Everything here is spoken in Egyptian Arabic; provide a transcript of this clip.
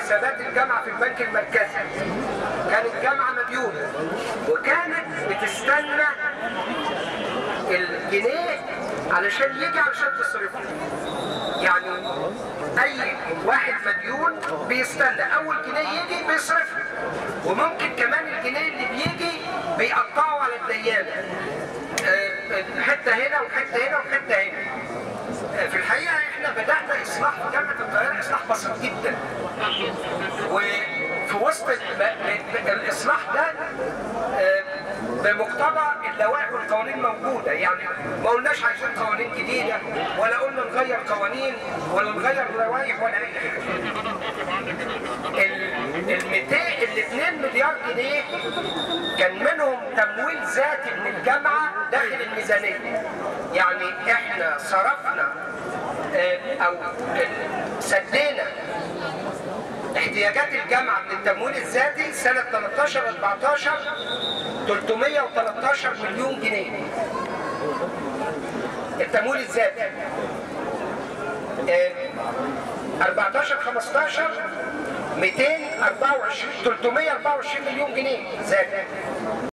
حسابات الجامعه في البنك المركزي كانت جامعه مديونه وكانت بتستنى الجنيه علشان يجي علشان تصرفه يعني اي واحد مديون بيستنى اول جنيه يجي بيصرفه وممكن كمان الجنيه اللي بيجي بيقطعه على الديانه آه، حته هنا وحته هنا وحته هنا آه، في الحقيقه احنا بدانا اصلاح في جامعه القاهره اصلاح بسيط جدا وفي وسط ال- ال- الاصلاح ده آه، بمقتضى اللوائح والقوانين موجوده يعني ما قلناش عايزين قوانين جديده ولا قلنا نغير قوانين ولا نغير لوائح ولا اي حاجه ال ال 200 ال 2 مليار جنيه كان منهم تمويل ذاتي من الجامعه داخل الميزانيه يعني احنا صرفنا آه، او آه، سدينا احتياجات الجامعه من التمويل الذاتي سنه 13 14 313 مليون جنيه التمويل الذاتي آه، 14 15 224 324 مليون جنيه ذاتي